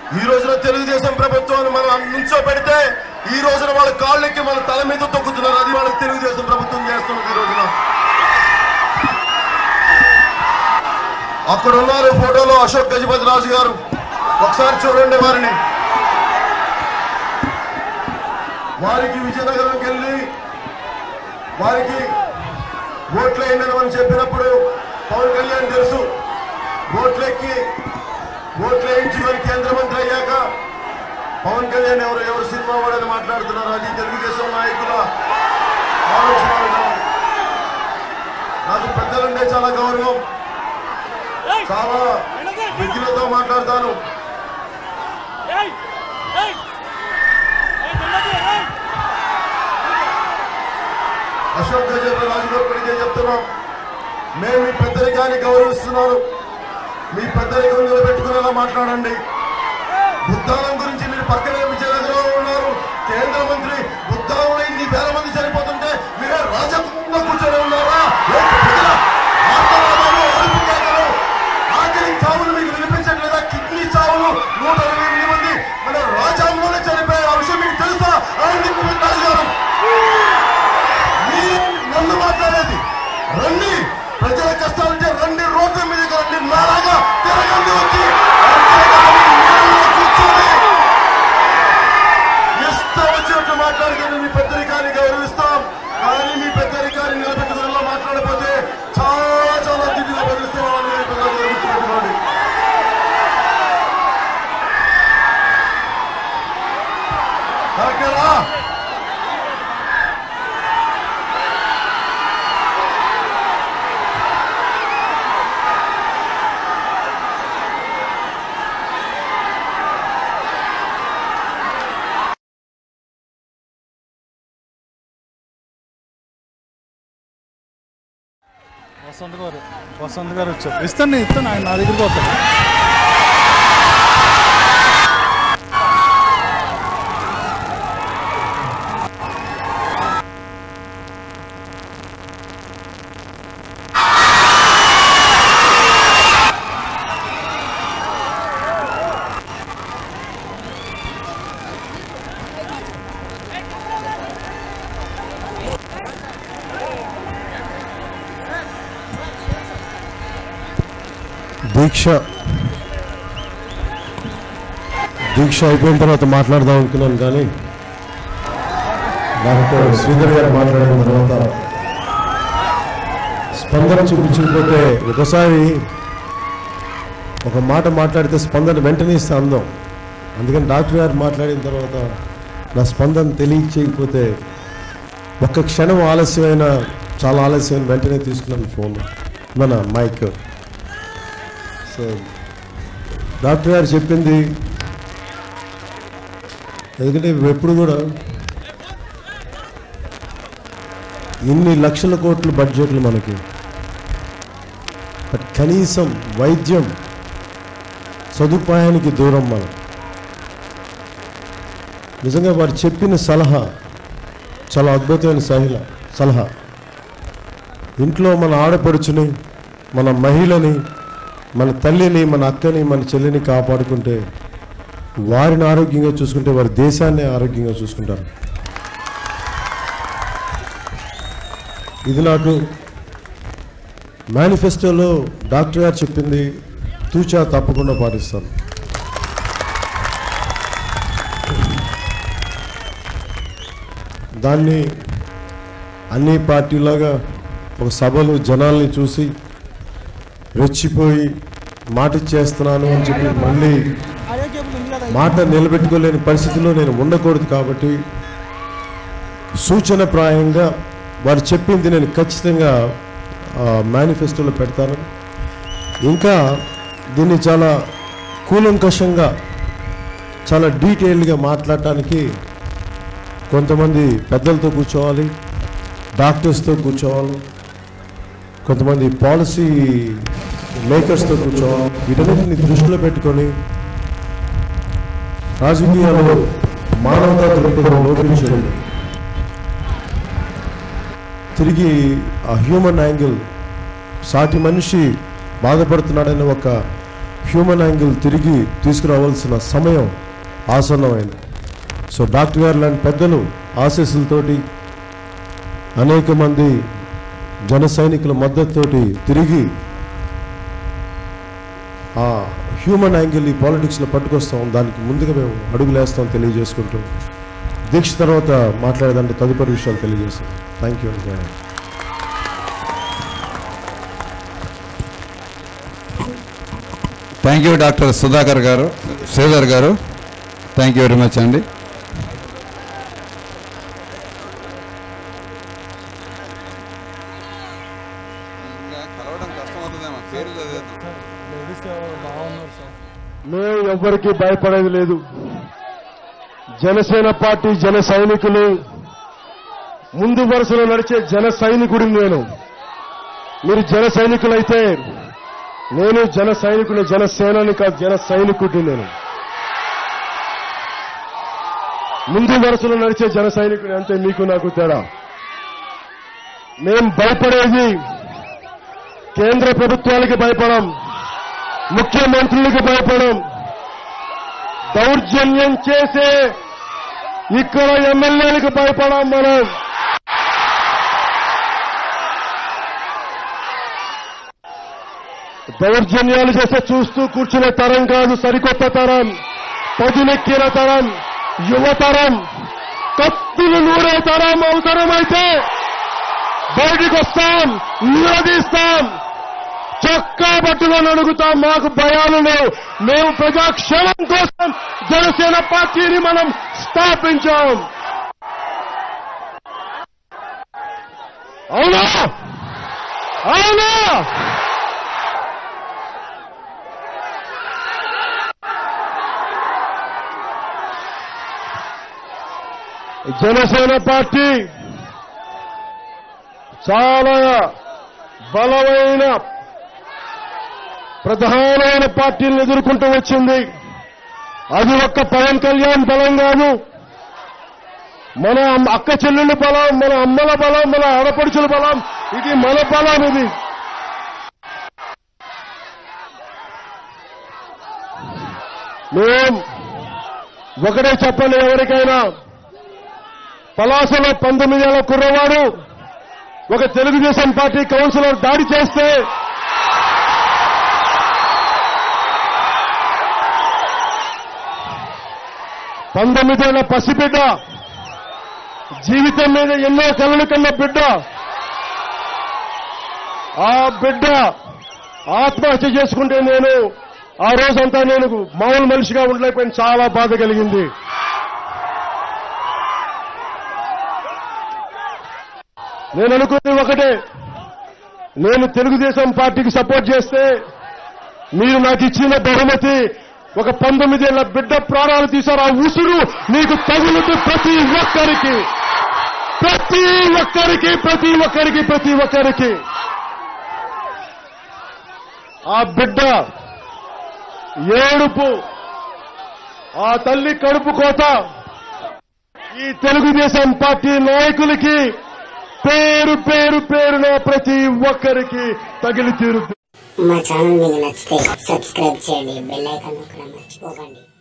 ఈ రోజున తెలుగుదేశం ప్రభుత్వాన్ని మనం నుంచో పెడితే ఈ రోజున వాళ్ళ కాళ్ళకి మన తల మీద తొక్కుతున్నారు అది వాళ్ళకి తెలుగుదేశం ప్రభుత్వం చేస్తున్నది ఈ రోజున అక్కడ ఉన్నారు ఫోటోలో అశోక్ గజపతి రాజు గారు ఒకసారి చూడండి వారిని వారికి విజయనగరంకి వెళ్ళి వారికి ఓట్లు వేయండి చెప్పినప్పుడు పవన్ కళ్యాణ్ తెలుసు ఓట్లెక్కి ఓట్లు వేయించి మరి కేంద్ర మంత్రి అయ్యాక పవన్ కళ్యాణ్ ఎవరు ఎవరు సినిమా వాడని మాట్లాడుతున్నారు అది తెలుగుదేశం నాయకుల ఆలోచన విధానం. నాకు పెద్దలంటే చాలా గౌరవం చాలా విజ్ఞులతో మాట్లాడతాను అశోక్ గజేంద్ర రాజు గారు ఇప్పటికే చెప్తున్నాం మేము మీ పెద్దరికాన్ని గౌరవిస్తున్నాను మీ పెద్దరికం నిలబెట్టుకునేలా మాట్లాడండి బుద్ధానం గురించి మీరు పక్కనే విజయనగరంలో ఉన్నారు కేంద్ర మంత్రి బుద్ధానంలో ఇన్ని వేల మంది చనిపోతుంటే మీరే రాజకీయంలో కూర్చొని ఉన్నారా లేక ప్రజల ఆర్తనాదాలు, అరుపు కేకలు, ఆఖరి చావులు మీకు వినిపించట్లేదా కిడ్నీ చావులు నూట ఇరవై ఎనిమిది మంది మన రాజ్యాంగంలోనే చనిపోయే ఆ విషయం మీకు తెలుసా అనండి రాజు గారు మీరు నన్ను మాట్లాడేది రండి ప్రజల కష్టాలంటే రండి రోడ్ల మీదకి రండి నాలాగా తిరగండి వచ్చి అంతేగాని నీళ్ళలో కూర్చొని ఇష్టం వచ్చినట్టు మాట్లాడుకుని మీ పెద్దరికాన్ని గౌరవిస్తాం కానీ మీ పెద్దరికాన్ని నిలబెట్టుకునేలా మాట్లాడకపోతే చాలా చాలా దిద్దుగా బదిలిస్తామని మీరు పెద్దలు గుర్తుపెట్టుకోండి కరెక్టేనా వసంత్ గారు వసంత్ గారు వచ్చారు ఇస్తాను నేను ఇస్తాను ఆయన నా దగ్గరికి వస్తాను దీక్ష దీక్ష అయిపోయిన తర్వాత మాట్లాడదాం అనుకున్నాను కానీ డాక్టర్ శ్రీధర్ గారు మాట్లాడిన తర్వాత స్పందన చూపించకపోతే ఒకసారి ఒక మాట మాట్లాడితే స్పందన వెంటనే ఇస్తే అందం అందుకని డాక్టర్ గారు మాట్లాడిన తర్వాత నా స్పందన తెలియచేయకపోతే ఒక్క క్షణం ఆలస్యమైన చాలా ఆలస్యమైన వెంటనే తీసుకున్నాను ఫోన్ మన మైక్ సో డాక్టర్ గారు చెప్పింది ఎందుకంటే ఎప్పుడు కూడా ఇన్ని లక్షల కోట్ల బడ్జెట్లు మనకి బట్ కనీసం వైద్యం సదుపాయానికి దూరం మనం నిజంగా వారు చెప్పిన సలహా చాలా అద్భుతమైన సహిల సలహా ఇంట్లో మన ఆడపడుచుని మన మహిళని మన తల్లిని మన అక్కని మన చెల్లిని కాపాడుకుంటే వారిని ఆరోగ్యంగా చూసుకుంటే వారి దేశాన్ని ఆరోగ్యంగా చూసుకుంటారు ఇది నాకు మేనిఫెస్టోలో డాక్టర్ గారు చెప్పింది తూచా తప్పకుండా పాటిస్తాను దాన్ని అన్ని పార్టీలాగా ఒక సభలు జనాల్ని చూసి రెచ్చిపోయి మాట ఇచ్చేస్తున్నాను అని చెప్పి మళ్ళీ మాట నిలబెట్టుకోలేని పరిస్థితిలో నేను ఉండకూడదు కాబట్టి సూచనప్రాయంగా వారు చెప్పింది నేను ఖచ్చితంగా మేనిఫెస్టోలో పెడతాను ఇంకా దీన్ని చాలా కూలంకషంగా చాలా డీటెయిల్గా మాట్లాడటానికి కొంతమంది పెద్దలతో కూర్చోవాలి డాక్టర్స్తో కూర్చోవాలి కొంతమంది పాలసీ మేకర్స్తో కూర్చోవాలి వీటన్నిటిని దృష్టిలో పెట్టుకొని రాజకీయాల్లో మానవతా దృక్పథం లోపించడం తిరిగి ఆ హ్యూమన్ యాంగిల్ సాటి మనిషి బాధపడుతున్నాడనే ఒక హ్యూమన్ యాంగిల్ తిరిగి తీసుకురావాల్సిన సమయం ఆసన్నమైంది సో డాక్టర్ గారు లాంటి పెద్దలు ఆశీస్సులతోటి అనేక మంది జన సైనికుల మద్దతుతోటి తిరిగి ఆ హ్యూమన్ యాంగిల్ ఈ పాలిటిక్స్లో పట్టుకొస్తాం దానికి ముందుగా మేము అడుగులేస్తాం తెలియజేసుకుంటూ దీక్ష తర్వాత మాట్లాడేదంటే తదుపరి విషయాలు తెలియజేస్తాం థ్యాంక్ యూ అండి థ్యాంక్ యూ డాక్టర్ సుధాకర్ గారు శ్రీధర్ గారు థ్యాంక్ యూ వెరీ మచ్ అండి కలవడం కష్టం అవుతుందేమో పేరు చదివేద్దాం లేడీస్ బాగున్నారు సార్ మేము ఎవ్వరికి భయపడేది లేదు జనసేన పార్టీ జన సైనికులు ముందు వరుసలో నడిచే జన సైనికుడిని నేను మీరు జన సైనికులైతే నేను జన సైనికుని జనసేనని కాదు జన సైనికుడిని నేను ముందు వరుసలో నడిచే జన సైనికుని అంతే మీకు నాకు తేడా మేం భయపడేది కేంద్ర ప్రభుత్వాలకి భయపడం ముఖ్యమంత్రులకు భయపడం దౌర్జన్యం చేసే ఇక్కడ ఎమ్మెల్యేలకు భయపడం మనం దౌర్జన్యాలు చేస్తే చూస్తూ కూర్చునే తరం కాదు సరికొత్త తరం పదునెక్కిన తరం యువతరం కత్తులు నూరే తరం అవసరమైతే బయటికి వస్తాం నిలదీస్తాం చొక్కా పట్టుకొని అడుగుతాం మాకు భయాలు లేవు మేము ప్రజాక్షేమం కోసం జనసేన పార్టీని మనం స్థాపించాం అవునా అవునా జనసేన పార్టీ చాలా బలమైన ప్రధానమైన పార్టీలను ఎదుర్కొంటూ వచ్చింది అది ఒక్క పవన్ కళ్యాణ్ బలం కాదు మన అమ్మ- అక్క చెల్లెళ్ళ బలం మన అమ్మల బలం మన ఆడపడుచుల బలం ఇది మన బలం ఇది మేం ఒకటే చెప్పండి ఎవరికైనా పలాసలో పంతొమ్మిదేళ్ల కుర్రవాడు ఒక తెలుగుదేశం పార్టీ కౌన్సిలర్ దాడి చేస్తే పంతొమ్మిదేళ్ల పసిబిడ్డ జీవితం మీద ఎన్నో కలలు కన్న బిడ్డ ఆ బిడ్డ ఆత్మహత్య చేసుకుంటే నేను ఆ రోజంతా నేను మామూలు మనిషిగా ఉండలేకపోయిన చాలా బాధ కలిగింది నేను అనుకున్నది ఒకటే నేను తెలుగుదేశం పార్టీకి సపోర్ట్ చేస్తే మీరు నాకు ఇచ్చిన బహుమతి ఒక పంతొమ్మిదేళ్ల బిడ్డ ప్రాణాలు తీశారు ఆ ఉసురు నీకు తగులుతూ ప్రతి ఒక్కరికి ప్రతి ఒక్కరికి ప్రతి ఒక్కరికి ప్రతి ఒక్కరికి ఆ బిడ్డ ఏడుపు ఆ తల్లి కడుపు కోత ఈ తెలుగుదేశం పార్టీ నాయకులకి పేరు పేరు పేరున ప్రతి ఒక్కరికి తగిలి తీరుతుంది మా ఛానల్ మీకు నచ్చితే సబ్స్క్రైబ్ చేయండి బెల్ ఐకాన్ నొక్కడం మర్చిపోకండి